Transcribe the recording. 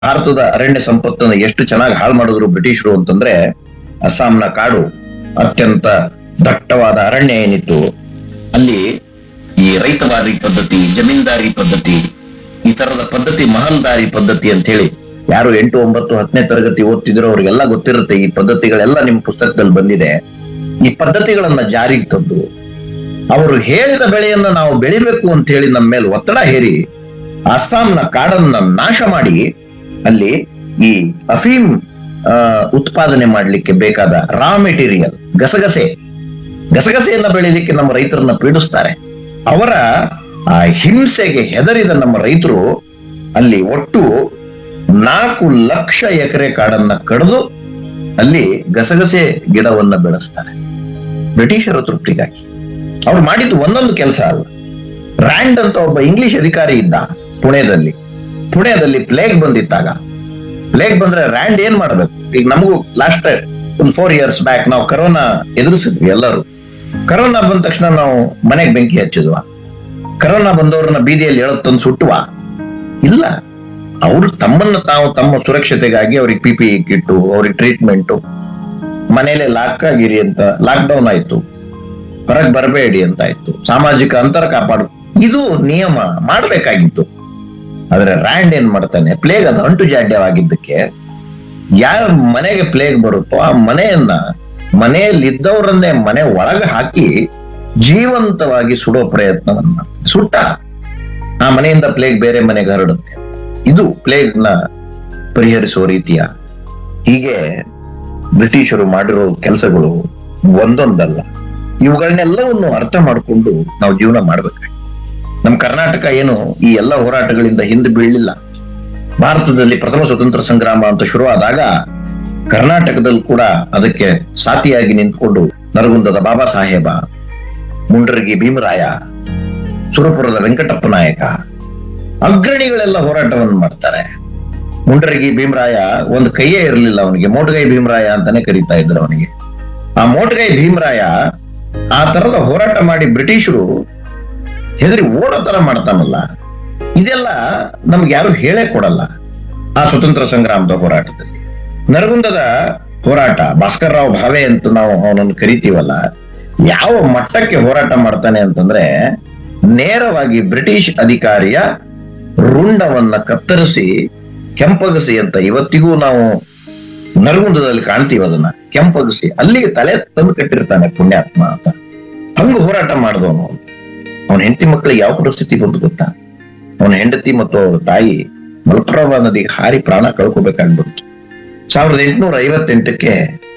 ಭಾರತದ ಅರಣ್ಯ ಸಂಪತ್ತನ್ನು ಎಷ್ಟು ಚೆನ್ನಾಗಿ ಹಾಳು ಮಾಡಿದ್ರು ಬ್ರಿಟಿಷರು ಅಂತಂದ್ರೆ ಅಸ್ಸಾಂನ ಕಾಡು ಅತ್ಯಂತ ದಟ್ಟವಾದ ಅರಣ್ಯ ಏನಿತ್ತು ಅಲ್ಲಿ ಈ ರೈತವಾದಿ ಪದ್ಧತಿ ಜಮೀನ್ದಾರಿ ಪದ್ಧತಿ ಈ ತರದ ಪದ್ಧತಿ ಮಹಲ್ದಾರಿ ಪದ್ಧತಿ ಅಂತ ಹೇಳಿ ಯಾರು ಎಂಟು ಒಂಬತ್ತು ಹತ್ತನೇ ತರಗತಿ ಓದ್ತಿದ್ರು ಅವ್ರಿಗೆಲ್ಲ ಗೊತ್ತಿರುತ್ತೆ ಈ ಪದ್ಧತಿಗಳೆಲ್ಲ ನಿಮ್ ಪುಸ್ತಕದಲ್ಲಿ ಬಂದಿದೆ ಈ ಪದ್ಧತಿಗಳನ್ನ ಜಾರಿಗೆ ತಂದು ಅವರು ಹೇಳಿದ ಬೆಳೆಯನ್ನ ನಾವು ಬೆಳಿಬೇಕು ಅಂತ ಹೇಳಿ ನಮ್ಮ ಮೇಲೆ ಒತ್ತಡ ಹೇರಿ ಅಸ್ಸಾಂನ ಕಾಡನ್ನ ನಾಶ ಮಾಡಿ ಅಲ್ಲಿ ಈ ಅಫೀಮ್ ಆ, ಉತ್ಪಾದನೆ ಮಾಡಲಿಕ್ಕೆ ಬೇಕಾದ ರಾ ಮೆಟೀರಿಯಲ್ ಗಸಗಸೆ ಗಸಗಸೆಯನ್ನ ಬೆಳಿಲಿಕ್ಕೆ ನಮ್ಮ ರೈತರನ್ನ ಪೀಡಿಸ್ತಾರೆ ಅವರ ಆ ಹಿಂಸೆಗೆ ಹೆದರಿದ ನಮ್ಮ ರೈತರು ಅಲ್ಲಿ ಒಟ್ಟು ನಾಲ್ಕು ಲಕ್ಷ ಎಕರೆ ಕಾಡನ್ನ ಕಡಿದು ಅಲ್ಲಿ ಗಸಗಸೆ ಗಿಡವನ್ನ ಬೆಳೆಸ್ತಾರೆ ಬ್ರಿಟಿಷರ ತೃಪ್ತಿಗಾಗಿ ಅವ್ರು ಮಾಡಿದ್ದು ಒಂದೊಂದು ಕೆಲಸ ಅಲ್ಲ ರ್ಯಾಂಡ್ ಅಂತ ಒಬ್ಬ ಇಂಗ್ಲಿಷ್ ಅಧಿಕಾರಿ ಇದ್ದ ಪುಣೆದಲ್ಲಿ ಪುಣೆದಲ್ಲಿ ಪ್ಲೇಗ್ ಬಂದಿತ್ತಾಗ ಪ್ಲೇಗ್ ಬಂದ್ರೆ ರ್ಯಾಂಡ್ ಏನ್ ಮಾಡ್ಬೇಕು ಈಗ ನಮಗೂ ಲಾಸ್ಟ್ ಒಂದು ಫೋರ್ ಇಯರ್ಸ್ ಬ್ಯಾಕ್ ನಾವು ಕರೋನಾ ಎದುರಿಸಿದ್ವಿ ಎಲ್ಲರೂ ಕರೋನಾ ಬಂದ ತಕ್ಷಣ ನಾವು ಮನೆಗೆ ಬೆಂಕಿ ಹಚ್ಚಿದ್ವ ಕರೋನಾ ಬಂದವ್ರನ್ನ ಬೀದಿಯಲ್ಲಿ ಎಳತ್ ತಂದು ಸುಟ್ಟುವ ಇಲ್ಲ ಅವರು ತಮ್ಮನ್ನ ತಾವು ತಮ್ಮ ಸುರಕ್ಷತೆಗಾಗಿ ಅವ್ರಿಗೆ ಪಿ ಪಿ ಕಿಟ್ಟು ಅವ್ರಿಗೆ ಟ್ರೀಟ್ಮೆಂಟು ಮನೇಲೆ ಲಾಕ್ ಆಗಿರಿ ಅಂತ ಲಾಕ್ ಡೌನ್ ಆಯ್ತು ಹೊರಗೆ ಬರಬೇಡಿ ಅಂತ ಆಯ್ತು ಸಾಮಾಜಿಕ ಅಂತರ ಕಾಪಾಡು ಇದು ನಿಯಮ ಮಾಡ್ಬೇಕಾಗಿತ್ತು ಆದ್ರೆ ರ್ಯಾಂಡ್ ಏನ್ ಮಾಡ್ತಾನೆ ಪ್ಲೇಗ್ ಅದು ಅಂಟು ಜಾಡ್ಯವಾಗಿದ್ದಕ್ಕೆ ಯಾರ ಮನೆಗೆ ಪ್ಲೇಗ್ ಬರುತ್ತೋ ಆ ಮನೆಯನ್ನ ಮನೆಯಲ್ಲಿದ್ದವರನ್ನೇ ಮನೆ ಒಳಗೆ ಹಾಕಿ ಜೀವಂತವಾಗಿ ಸುಡೋ ಪ್ರಯತ್ನವನ್ನ ಮಾಡ್ತಾನೆ. ಸುಟ್ಟ ಆ ಮನೆಯಿಂದ ಪ್ಲೇಗ್ ಬೇರೆ ಮನೆಗೆ ಹರಡುತ್ತೆ ಇದು ಪ್ಲೇಗ್ ನ ಪರಿಹರಿಸುವ ರೀತಿಯ ಹೀಗೆ ಬ್ರಿಟಿಷರು ಮಾಡಿರೋ ಕೆಲಸಗಳು ಒಂದೊಂದಲ್ಲ ಇವುಗಳನ್ನೆಲ್ಲವನ್ನು ಅರ್ಥ ಮಾಡಿಕೊಂಡು ನಾವು ಜೀವನ ಮಾಡ್ಬೇಕು ನಮ್ಮ ಕರ್ನಾಟಕ ಏನು ಈ ಎಲ್ಲ ಹೋರಾಟಗಳಿಂದ ಹಿಂದೆ ಬೀಳಲಿಲ್ಲ ಭಾರತದಲ್ಲಿ ಪ್ರಥಮ ಸ್ವತಂತ್ರ ಸಂಗ್ರಾಮ ಅಂತ ಶುರುವಾದಾಗ ಕರ್ನಾಟಕದಲ್ಲಿ ಕೂಡ ಅದಕ್ಕೆ ಸಾಥಿಯಾಗಿ ನಿಂತ್ಕೊಂಡು ನರಗುಂದದ ಬಾಬಾ ಸಾಹೇಬ ಮುಂಡ್ರಗಿ ಭೀಮರಾಯ ಸುರಪುರದ ವೆಂಕಟಪ್ಪ ನಾಯಕ ಅಗ್ರಣಿಗಳೆಲ್ಲ ಹೋರಾಟವನ್ನು ಮಾಡ್ತಾರೆ ಮುಂಡ್ರಗಿ ಭೀಮರಾಯ ಒಂದು ಕೈಯೇ ಇರಲಿಲ್ಲ ಅವನಿಗೆ ಮೋಟಗೈ ಭೀಮರಾಯ ಅಂತಾನೆ ಕರೀತಾ ಇದ್ರು ಅವನಿಗೆ ಆ ಮೋಟಗೈ ಭೀಮರಾಯ ಆ ತರದ ಹೋರಾಟ ಮಾಡಿ ಬ್ರಿಟಿಷರು ಹೆದರಿ ಓಡೋ ತರ ಮಾಡ್ತಾನಲ್ಲ ಇದೆಲ್ಲ ನಮ್ಗೆ ಯಾರು ಹೇಳೇ ಕೊಡಲ್ಲ ಆ ಸ್ವತಂತ್ರ ಸಂಗ್ರಾಮದ ಹೋರಾಟದಲ್ಲಿ ನರಗುಂದದ ಹೋರಾಟ ಭಾಸ್ಕರ್ ರಾವ್ ಭಾವೆ ಅಂತ ನಾವು ಅವನನ್ನು ಕರಿತೀವಲ್ಲ ಯಾವ ಮಟ್ಟಕ್ಕೆ ಹೋರಾಟ ಮಾಡ್ತಾನೆ ಅಂತಂದ್ರೆ ನೇರವಾಗಿ ಬ್ರಿಟಿಷ್ ಅಧಿಕಾರಿಯ ರುಂಡವನ್ನ ಕತ್ತರಿಸಿ ಕೆಂಪಗಸಿ ಅಂತ ಇವತ್ತಿಗೂ ನಾವು ನರಗುಂದದಲ್ಲಿ ಕಾಣ್ತೀವಿ ಅದನ್ನ ಕೆಂಪಗಸಿ ಅಲ್ಲಿಗೆ ತಲೆ ತಂದು ಕಟ್ಟಿರ್ತಾನೆ ಪುಣ್ಯಾತ್ಮ ಅಂತ ಹಂಗ ಹೋರಾಟ ಮಾಡಿದವನು ಅವನ ಹೆಂಡತಿ ಮಕ್ಕಳಿಗೆ ಯಾವ ಪರಿಸ್ಥಿತಿ ಬಂತು ಗೊತ್ತಾ ಅವನ ಹೆಂಡತಿ ಮತ್ತು ಅವರ ತಾಯಿ ಮಲಪ್ರಭಾ ನದಿಗೆ ಹಾರಿ ಪ್ರಾಣ ಕಳ್ಕೊಬೇಕಾಗ್ಬಿಡ್ತು ಸಾವಿರದ ಎಂಟುನೂರ ಐವತ್ತೆಂಟಕ್ಕೆ